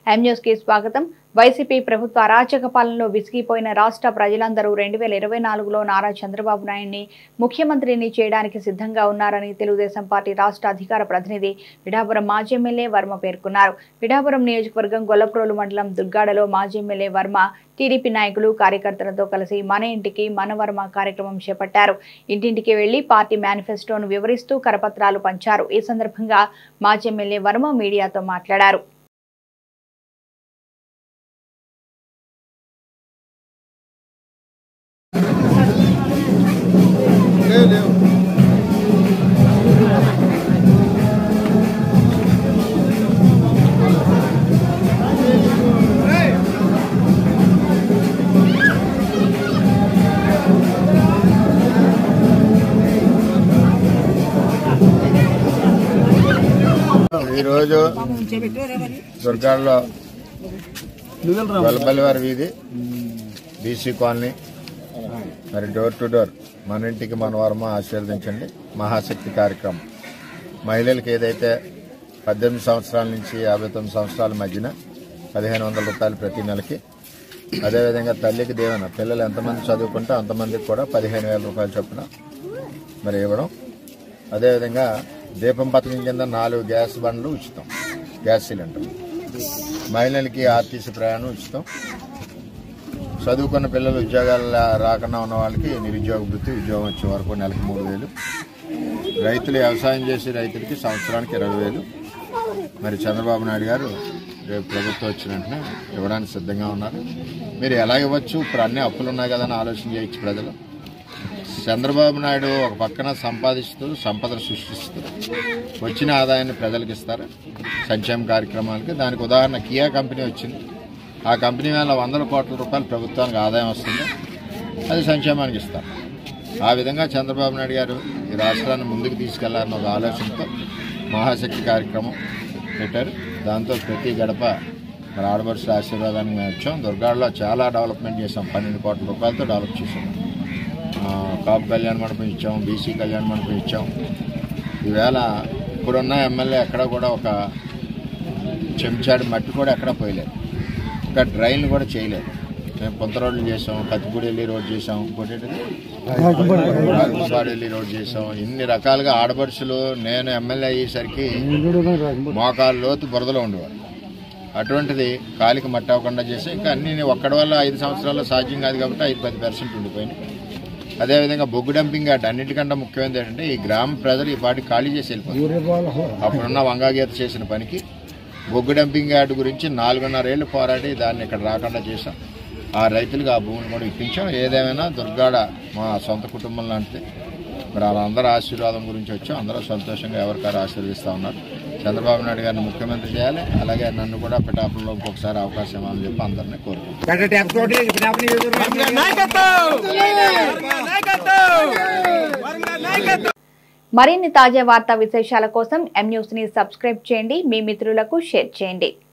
M news కి స్వాగతం YCP ప్రభుత్వ అరాచక పాలనలో విసిగిపోయిన రాష్ట్ర ప్రజలందరూ రెండు వేల ఇరవై నాలుగులో నారా చంద్రబాబు నాయుడిని ముఖ్యమంత్రిని చేయడానికి సిద్ధంగా ఉన్నారని తెలుగుదేశం పార్టీ రాష్ట్ర అధికార ప్రతినిధి పిఠాపురం మాజీ ఎమ్మెల్యే వర్మ పేర్కొన్నారు పిఠాపురం నియోజకవర్గం గొల్లప్రోలు మండలం దుర్గాడలో మాజీ ఎమ్మెల్యే వర్మ టీడీపీ నాయకులు కార్యకర్తలతో కలిసి మన ఇంటికి మన వర్మ కార్యక్రమం చేపట్టారు ఇంటింటికి వెళ్లి పార్టీ మేనిఫెస్టోను వివరిస్తూ కరపత్రాలు పంచారు ఈ సందర్భంగా మాజీ ఎమ్మెల్యే వర్మ మీడియాతో మాట్లాడారు లేవు లేవు ఈరోజు దుర్గాల్లో వెలబల్లివారి వీధి బీసీ కాలనీ మరి డోర్ టు డోర్ మన ఇంటికి మన వర్మ ఆశీర్వదించండి మహాశక్తి కార్యక్రమం మహిళలకు ఏదైతే పద్దెనిమిది సంవత్సరాల నుంచి యాభై తొమ్మిది సంవత్సరాల మధ్యన పదిహేను వందల రూపాయలు ప్రతి నెలకి అదేవిధంగా తల్లికి దేవన పిల్లలు ఎంతమంది చదువుకుంటే అంతమందికి కూడా పదిహేను వేల రూపాయలు చొప్పున మరి ఇవ్వడం అదేవిధంగా దీపం పథకం కింద నాలుగు గ్యాస్ బండ్లు ఉచితం గ్యాస్ సిలిండర్ మహిళలకి ఆర్టీసీ ప్రయాణం ఉచితం చదువుకున్న పిల్లలు ఉద్యోగాలు లా- రాకుండా ఉన్న వాళ్ళకి నిరుద్యోగ వృత్తి ఉద్యోగం వచ్చే వరకు నెలకు మూడు వేలు రైతులు వ్యవసాయం చేసే రైతులకి సంవత్సరానికి ఇరవై వేలు మరి చంద్రబాబు నాయుడు గారు రేపు ప్రభుత్వం వచ్చిన వెంటనే ఇవ్వడానికి సిద్ధంగా ఉన్నారు మీరు ఎలా ఇవ్వచ్చు ఇప్పుడు అన్ని అప్పులు ఉన్నాయి కదా అని ఆలోచన చేయొచ్చు ప్రజలు చంద్రబాబు నాయుడు ఒక పక్కన సంపాదిస్తూ సంపద సృష్టిస్తూ వచ్చిన ఆదాయాన్ని ప్రజలకు ఇస్తారు సంక్షేమ కార్యక్రమాలకి దానికి ఉదాహరణ కియా కంపెనీ వచ్చింది ఆ కంపెనీ వల్ల వందల కోట్ల రూపాయలు ప్రభుత్వానికి ఆదాయం వస్తుంది అది సంక్షేమానికి ఇస్తారు ఆ విధంగా చంద్రబాబు నాయుడు గారు ఈ రాష్ట్రాన్ని ముందుకు తీసుకెళ్లారన్న ఒక ఆలోచనతో మహాశక్తి కార్యక్రమం పెట్టారు దాంతో ప్రతి గడప మరి ఆడపడుచుల ఆశీర్వాదానికి మేము వచ్చాం దుర్గాడలో చాలా డెవలప్మెంట్ చేసాం పన్నెండు కోట్ల రూపాయలతో డెవలప్ చేసాం ఆ, కాపు కళ్యాణ మండపం ఇచ్చాం బీసీ కళ్యాణ మండపం ఇచ్చాం ఈవేళ ఇప్పుడున్న ఎమ్మెల్యే ఎక్కడ కూడా ఒక చెంచాడు మట్టి కూడా ఎక్కడ పోయలేదు ఒక డ్రైన్ కూడా చేయలేదు మేము పొంత రోడ్లు చేసాం కత్తిపూడి వెళ్ళి రోడ్ చేసాం ఇంకోటి ఏంటిది? రాజుపాడు వెళ్ళి రోడ్ చేసాం ఇన్ని రకాలుగా ఆడపడుచులు నేను ఎమ్మెల్యే అయ్యేసరికి మోకాలు లోతు బురదలో ఉండేవాడు అటువంటిది కాలికి మట్టి అవ్వకుండా చేసి ఇంకా అన్ని నేను ఒక్కడి వల్ల ఐదు సంవత్సరాల్లో సాధ్యం కాదు కాబట్టి ఐదు పది పర్సెంట్ ఉండిపోయింది అదేవిధంగా బొగ్గు డంపింగ్ యార్డ్ అన్నిటికంటే ముఖ్యమైనది ఏంటంటే ఈ గ్రామ ప్రజలు ఈ పాటి ఖాళీ చేసి వెళ్ళిపోతారు అప్పుడున్న వంగాగీత చేసిన పనికి బొగ్గు డంపింగ్ యార్డ్ గురించి నాలుగున్నర ఏళ్ళు పోరాడి దాన్ని ఇక్కడ రాకుండా చేశాం ఆ రైతులకు ఆ భూమిని కూడా ఇప్పించాం ఏదేమైనా దుర్గాడ మా సొంత కుటుంబం లాంటిది మరి వాళ్ళందరూ ఆశీర్వాదం గురించి వచ్చాం అందరూ సంతోషంగా ఎవరికారు ఆశీర్వదిస్తూ ఉన్నారు చంద్రబాబు నాయుడు గారిని ముఖ్యమంత్రి చేయాలి అలాగే నన్ను కూడా పిఠాపురంలో ఇంకొకసారి అవకాశం ఇవ్వాలని చెప్పి అందరినీ కోరుకుంటున్నాను మరిన్ని తాజా వార్తా విశేషాల కోసం ఎం న్యూస్ ని సబ్స్క్రైబ్ చేయండి మీ మిత్రులకు షేర్ చేయండి